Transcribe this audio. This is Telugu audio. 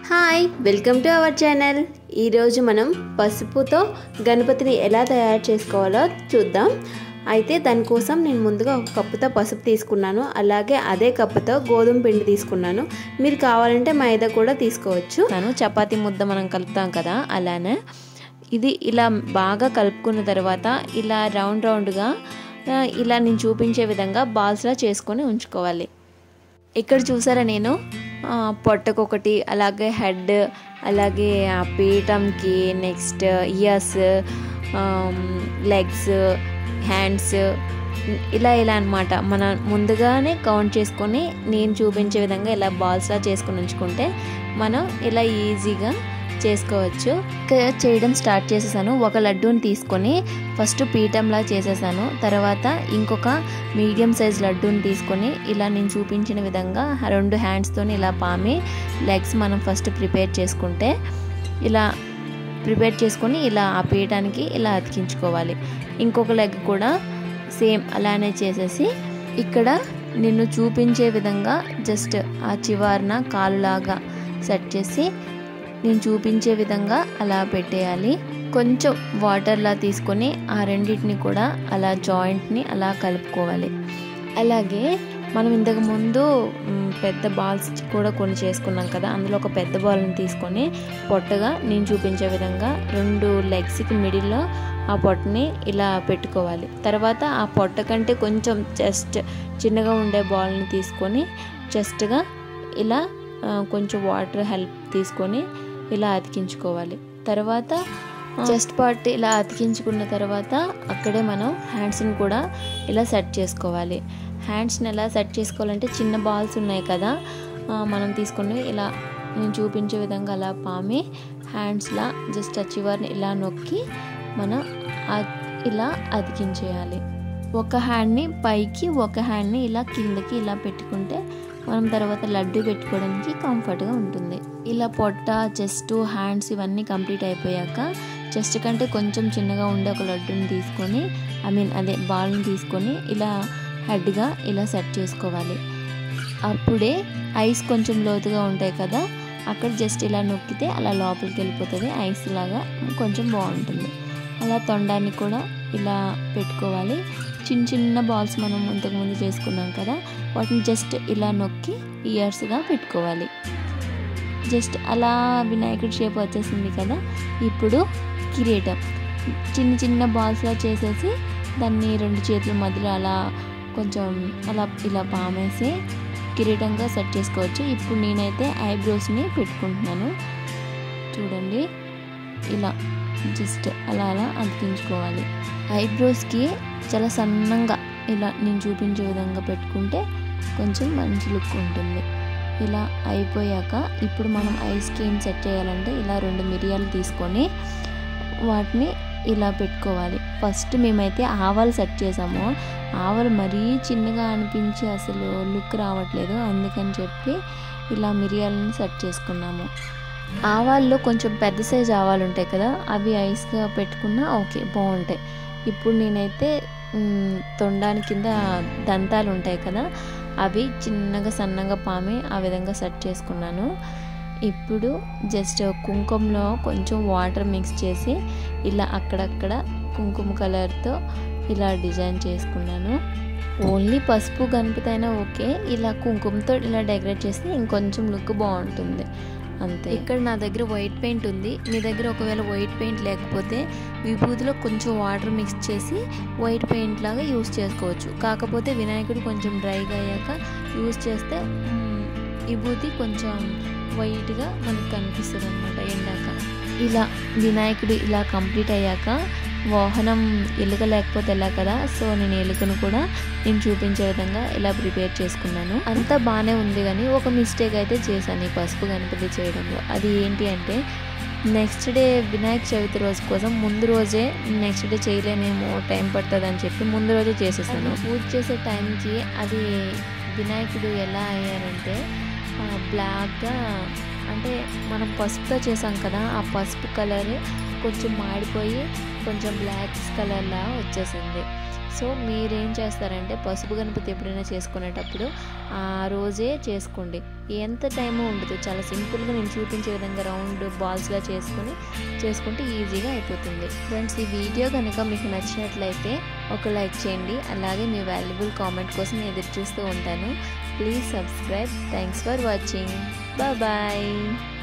hi welcome to our channel ఈరోజు మనం పసుపుతో గణపతిని ఎలా తయారు చేసుకోవాలో చూద్దాం అయితే దానికోసం నేను ముందుగా ఒక కప్పుతో పసుపు తీసుకున్నాను అలాగే అదే కప్పుతో గోధుమ పిండి తీసుకున్నాను మీరు కావాలంటే మైదా కూడా తీసుకోవచ్చు తను చపాతీ ముద్ద మనం కలుపుతాం కదా అలానే ఇది ఇలా బాగా కలుపుకున్న తర్వాత ఇలా రౌండ్ రౌండ్గా ఆ, ఇలా నేను చూపించే విధంగా బాల్స్లా చేసుకొని ఉంచుకోవాలి ఇక్కడ చూసారా నేను ఆ, పొట్టకొకటి అలాగే హెడ్ అలాగే ఆ పీఠంకి నెక్స్ట్ ఇయర్స్ లెగ్స్ హ్యాండ్స్ ఇలా ఇలా అనమాట మనం ముందుగానే కౌంట్ చేసుకొని నేను చూపించే విధంగా ఇలా బాల్స్లా చేసుకొని ఉంచుకుంటే మనం ఇలా ఈజీగా చేసుకోవచ్చు ఇంకా చేయడం స్టార్ట్ చేసేసాను ఒక లడ్డూని తీసుకొని ఫస్ట్ పీఠంలా చేసేసాను తర్వాత ఇంకొక మీడియం సైజ్ లడ్డూని తీసుకొని ఇలా నేను చూపించిన విధంగా రెండు హ్యాండ్స్తోని ఇలా పామి లెగ్స్ మనం ఫస్ట్ ప్రిపేర్ చేసుకుంటే ఇలా ప్రిపేర్ చేసుకొని ఇలా ఆ పీయటానికి ఇలా అతికించుకోవాలి ఇంకొక లెగ్ కూడా సేమ్ అలానే చేసేసి ఇక్కడ నిన్ను చూపించే విధంగా జస్ట్ ఆ చివరన కాలులాగా సెట్ చేసి నేను చూపించే విధంగా అలా పెట్టేయాలి కొంచెం వాటర్లా తీసుకొని ఆ రెండింటిని కూడా అలా జాయింట్ని అలా కలుపుకోవాలి అలాగే మనం ఇంతకు ముందు మ్, పెద్ద బాల్స్ కూడా కొన్ని చేసుకున్నాం కదా అందులో ఒక పెద్ద బాల్ని తీసుకొని పొట్టగా నేను చూపించే విధంగా రెండు లెగ్స్కి మిడిల్లో ఆ పొట్టని ఇలా పెట్టుకోవాలి తర్వాత ఆ పొట్ట కంటే కొంచెం జస్ట్ చిన్నగా ఉండే బాల్ని తీసుకొని జస్ట్గా ఇలా ఆ, కొంచెం వాటర్ హెల్ప్ తీసుకొని ఇలా అతికించుకోవాలి తర్వాత చెస్ట్ పార్ట్ ఇలా అతికించుకున్న తర్వాత అక్కడే మనం హ్యాండ్స్ని కూడా ఇలా సెట్ చేసుకోవాలి హ్యాండ్స్ని ఎలా సెట్ చేసుకోవాలంటే చిన్న బాల్స్ ఉన్నాయి కదా ఆ, మనం తీసుకుని ఇలా నేను చూపించే విధంగా అలా పామి హ్యాండ్స్లా జస్ట్ ఆ చివరిని ఇలా నొక్కి మనం ఆ- ఇలా అతికించేయాలి ఒక హ్యాండ్ని పైకి ఒక హ్యాండ్ని ఇలా కిందకి ఇలా పెట్టుకుంటే మనం తర్వాత లడ్డు పెట్టుకోవడానికి కంఫర్ట్గా ఉంటుంది ఇలా పొట్ట చెస్ట్ హ్యాండ్స్ ఇవన్నీ కంప్లీట్ అయిపోయాక చెస్ట్ కంటే కొంచెం చిన్నగా ఉండే ఒక లడ్డుని తీసుకొని ఐ మీన్ అదే బాల్ని తీసుకొని ఇలా హెడ్గా ఇలా సెట్ చేసుకోవాలి అప్పుడే ఐస్ కొంచెం లోతుగా ఉంటాయి కదా అక్కడ జస్ట్ ఇలా నొక్కితే అలా లోపలికి వెళ్ళిపోతుంది ఐస్ లాగా కొంచెం బాగుంటుంది అలా తొండాన్ని కూడా ఇలా పెట్టుకోవాలి చిన్న చిన్న బాల్స్ మనం ఇంతకుముందు చేసుకున్నాం కదా వాటిని జస్ట్ ఇలా నొక్కి ఇయర్స్గా పెట్టుకోవాలి జస్ట్ అలా వినాయకుడి షేప్ వచ్చేసింది కదా ఇప్పుడు కిరీటం చిన్న చిన్న బాల్స్లా చేసేసి దాన్ని రెండు చేతుల మధ్యలో అలా కొంచెం అలా ఇలా పామేసి కిరీటంగా సెట్ చేసుకోవచ్చు ఇప్పుడు నేనైతే ఐబ్రోస్ని పెట్టుకుంటున్నాను చూడండి ఇలా జస్ట్ అలా అలా అతికించుకోవాలి ఐబ్రోస్కి చాలా సన్నంగా ఇలా నేను చూపించే విధంగా పెట్టుకుంటే కొంచెం మంచి లుక్ ఉంటుంది ఇలా అయిపోయాక ఇప్పుడు మనం ఐస్కి ఏం సెట్ చేయాలంటే ఇలా రెండు మిరియాలు తీసుకొని వాటిని ఇలా పెట్టుకోవాలి ఫస్ట్ మేమైతే ఆవాలు సెట్ చేసాము ఆవాలు మరీ చిన్నగా అనిపించి అసలు లుక్ రావట్లేదు అందుకని చెప్పి ఇలా మిరియాలను సెట్ చేసుకున్నాము ఆవాల్లో కొంచెం పెద్ద సైజు ఆవాలు ఉంటాయి కదా అవి ఐస్గా పెట్టుకున్నా ఓకే బాగుంటాయి ఇప్పుడు నేనైతే మ్, తొండానికి కింద దంతాలు ఉంటాయి కదా అవి చిన్నగా సన్నగా పామి ఆ విధంగా సెట్ చేసుకున్నాను ఇప్పుడు జస్ట్ కుంకుమలో కొంచెం వాటర్ మిక్స్ చేసి ఇలా అక్కడక్కడ కుంకుమ కలర్తో ఇలా డిజైన్ చేసుకున్నాను ఓన్లీ పసుపు గణపతి అయినా ఓకే ఇలా కుంకుమతో ఇలా డెకరేట్ చేస్తే ఇంకొంచెం లుక్ బాగుంటుంది అంతే ఇక్కడ నా దగ్గర వైట్ పెయింట్ ఉంది మీ దగ్గర ఒకవేళ వైట్ పెయింట్ లేకపోతే విభూతిలో కొంచెం వాటర్ మిక్స్ చేసి వైట్ పెయింట్ లాగా యూస్ చేసుకోవచ్చు కాకపోతే వినాయకుడు కొంచెం డ్రైగా అయ్యాక యూస్ చేస్తే మ్, విభూతి కొంచెం వైట్గా మనకు కనిపిస్తుంది అనమాట ఎండాక ఇలా వినాయకుడు ఇలా కంప్లీట్ అయ్యాక వాహనం ఎలుక లేకపోతే ఎలా కదా సో నేను ఎలుకను కూడా నేను చూపించే విధంగా ఇలా ప్రిపేర్ చేసుకున్నాను అంతా బాగానే ఉంది కానీ ఒక మిస్టేక్ అయితే చేశాను ఈ పసుపు గణపతి చేయడంలో అది ఏంటి అంటే నెక్స్ట్ డే వినాయక చవితి రోజు కోసం ముందు రోజే నెక్స్ట్ డే చేయలేనేమో టైం పడుతుంది అని చెప్పి ముందు రోజే చేసేసాను పూజ చేసే టైంకి అది వినాయకుడు ఎలా అయ్యారంటే బ్లాక్గా అంటే మనం పసుపుతో చేసాం కదా ఆ పసుపు కలర్ కొంచెం మాడిపోయి కొంచెం బ్లాక్ కలర్లా వచ్చేసింది సో మీరేం చేస్తారంటే పసుపు గణపతి ఎప్పుడైనా చేసుకునేటప్పుడు ఆ రోజే చేసుకోండి ఎంత టైము ఉండదు చాలా సింపుల్గా నేను చూపించే విధంగా రౌండ్ బాల్స్గా చేసుకొని చేసుకుంటే ఈజీగా అయిపోతుంది ఫ్రెండ్స్ ఈ వీడియో కనుక మీకు నచ్చినట్లయితే ఒక లైక్ చేయండి అలాగే మీ వాల్యుబుల్ కామెంట్ కోసం ఎదురు చూస్తూ ఉంటాను please subscribe thanks for watching bye